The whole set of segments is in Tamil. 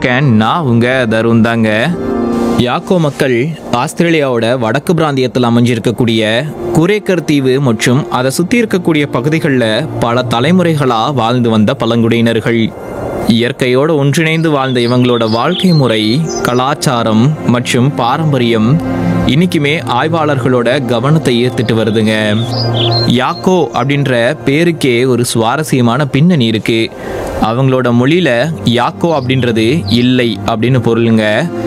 இருக்கேன் நான் உங்க தருண் தாங்க யாக்கோ மக்கள் ஆஸ்திரேலியாவோட வடக்கு பிராந்தியத்தில் அமைஞ்சிருக்கக்கூடிய குரேக்கர் தீவு மற்றும் அதை சுற்றி இருக்கக்கூடிய பகுதிகளில் பல தலைமுறைகளாக வாழ்ந்து வந்த பழங்குடியினர்கள் இயற்கையோடு ஒன்றிணைந்து வாழ்ந்த இவங்களோட வாழ்க்கை முறை கலாச்சாரம் மற்றும் பாரம்பரியம் இன்னைக்குமே ஆய்வாளர்களோட கவனத்தை ஈர்த்துட்டு வருதுங்க யாக்கோ அப்படின்ற பேருக்கே ஒரு சுவாரஸ்யமான பின்னணி இருக்கு அவங்களோட மொழியில யாக்கோ அப்படின்றது இல்லை அப்படின்னு பொருளுங்க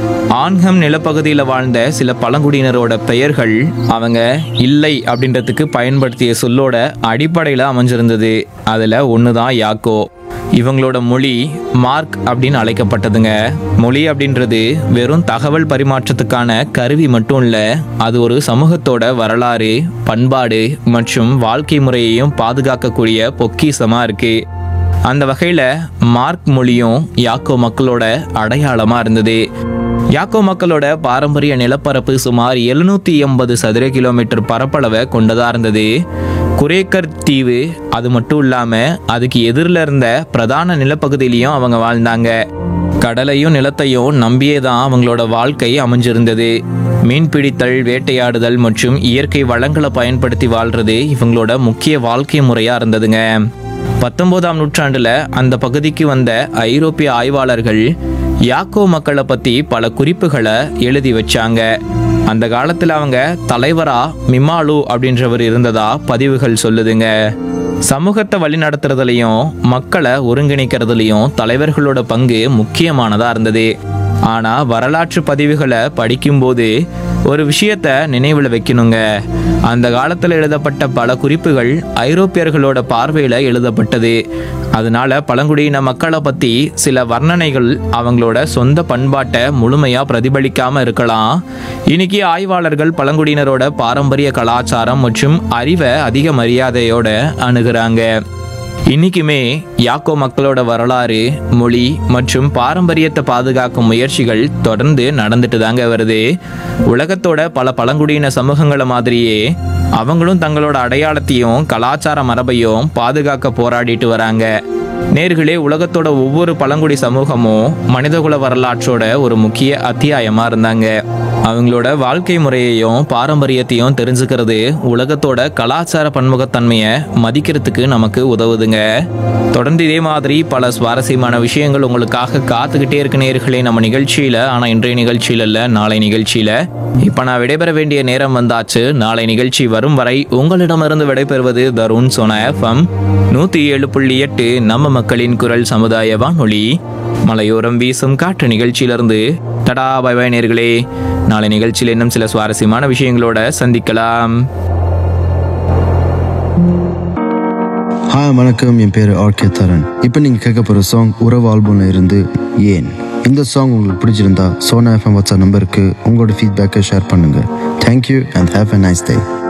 ஆன்ஹம் நிலப்பகுதியில் வாழ்ந்த சில பழங்குடியினரோட பெயர்கள் அவங்க இல்லை அப்படின்றதுக்கு பயன்படுத்திய சொல்லோட அடிப்படையில் அமைஞ்சிருந்தது அதில் ஒன்று தான் யாக்கோ இவங்களோட மொழி மார்க் அப்படின்னு அழைக்கப்பட்டதுங்க மொழி அப்படின்றது வெறும் தகவல் பரிமாற்றத்துக்கான கருவி மட்டும் இல்லை அது ஒரு சமூகத்தோட வரலாறு பண்பாடு மற்றும் வாழ்க்கை முறையையும் பாதுகாக்கக்கூடிய பொக்கிஷமாக இருக்கு அந்த வகையில் மார்க் மொழியும் யாக்கோ மக்களோட அடையாளமாக இருந்தது யாக்கோ மக்களோட பாரம்பரிய நிலப்பரப்பு சுமார் எழுநூத்தி எண்பது சதுர கிலோமீட்டர் பரப்பளவை கொண்டதா இருந்தது குரேக்கர் தீவு அது மட்டும் இல்லாம அதுக்கு எதிரில் இருந்த பிரதான நிலப்பகுதியிலையும் அவங்க வாழ்ந்தாங்க கடலையும் நிலத்தையும் நம்பியே தான் அவங்களோட வாழ்க்கை அமைஞ்சிருந்தது மீன் பிடித்தல் வேட்டையாடுதல் மற்றும் இயற்கை வளங்களை பயன்படுத்தி வாழ்றது இவங்களோட முக்கிய வாழ்க்கை முறையா இருந்ததுங்க பத்தொன்பதாம் நூற்றாண்டுல அந்த பகுதிக்கு வந்த ஐரோப்பிய ஆய்வாளர்கள் யாக்கோ மக்களை பத்தி பல குறிப்புகளை எழுதி வச்சாங்க அந்த காலத்துல அவங்க தலைவரா மிமாலு அப்படின்றவர் இருந்ததா பதிவுகள் சொல்லுதுங்க சமூகத்தை வழிநடத்துறதுலையும் மக்களை ஒருங்கிணைக்கிறதுலையும் தலைவர்களோட பங்கு முக்கியமானதா இருந்தது ஆனா வரலாற்று பதிவுகளை படிக்கும்போது ஒரு விஷயத்த நினைவில் வைக்கணுங்க அந்த காலத்தில் எழுதப்பட்ட பல குறிப்புகள் ஐரோப்பியர்களோட பார்வையில் எழுதப்பட்டது அதனால பழங்குடியின மக்களை பற்றி சில வர்ணனைகள் அவங்களோட சொந்த பண்பாட்டை முழுமையாக பிரதிபலிக்காம இருக்கலாம் இன்னைக்கு ஆய்வாளர்கள் பழங்குடியினரோட பாரம்பரிய கலாச்சாரம் மற்றும் அறிவை அதிக மரியாதையோட அணுகுறாங்க இன்னைக்குமே யாக்கோ மக்களோட வரலாறு மொழி மற்றும் பாரம்பரியத்தை பாதுகாக்கும் முயற்சிகள் தொடர்ந்து நடந்துட்டு தாங்க வருது உலகத்தோட பல பழங்குடியின சமூகங்களை மாதிரியே அவங்களும் தங்களோட அடையாளத்தையும் கலாச்சார மரபையும் பாதுகாக்க போராடிட்டு வராங்க நேர்களே உலகத்தோட ஒவ்வொரு பழங்குடி சமூகமும் மனிதகுல வரலாற்றோட ஒரு முக்கிய அத்தியாயமா இருந்தாங்க அவங்களோட வாழ்க்கை முறையையும் பாரம்பரியத்தையும் தெரிஞ்சுக்கிறது உலகத்தோட கலாச்சார பன்முகத்தன்மையை மதிக்கிறதுக்கு நமக்கு உதவுதுங்க தொடர்ந்து இதே மாதிரி பல சுவாரஸ்யமான விஷயங்கள் உங்களுக்காக காத்துக்கிட்டே இருக்க நேர்களே நம்ம நிகழ்ச்சியில ஆனா இன்றைய நிகழ்ச்சியில இல்ல நாளை நிகழ்ச்சியில இப்ப நான் விடைபெற வேண்டிய நேரம் வந்தாச்சு நாளை நிகழ்ச்சி வரும் வரை உங்களிடமிருந்து விடைபெறுவது தருண் சோனா எஃப்எம் நூத்தி ஏழு புள்ளி எட்டு நம்ம மக்களின் குரல் சமுதாய வானொலி மலையோரம் வீசும் காற்று நிகழ்ச்சியிலிருந்து தடா பை பை நேர்களே நாளை நிகழ்ச்சியில் இன்னும் சில சுவாரஸ்யமான விஷயங்களோட சந்திக்கலாம் ஹாய் வணக்கம் என் பேர் ஆர்கே தரன் இப்போ நீங்கள் கேட்க போகிற சாங் உறவு ஆல்பம்ல இருந்து ஏன் இந்த சாங் உங்களுக்கு பிடிச்சிருந்தா சோனா எஃப்எம் வாட்ஸ்அப் நம்பருக்கு உங்களோட ஃபீட்பேக்கை ஷேர் பண்ணுங்கள் thank you and have a nice day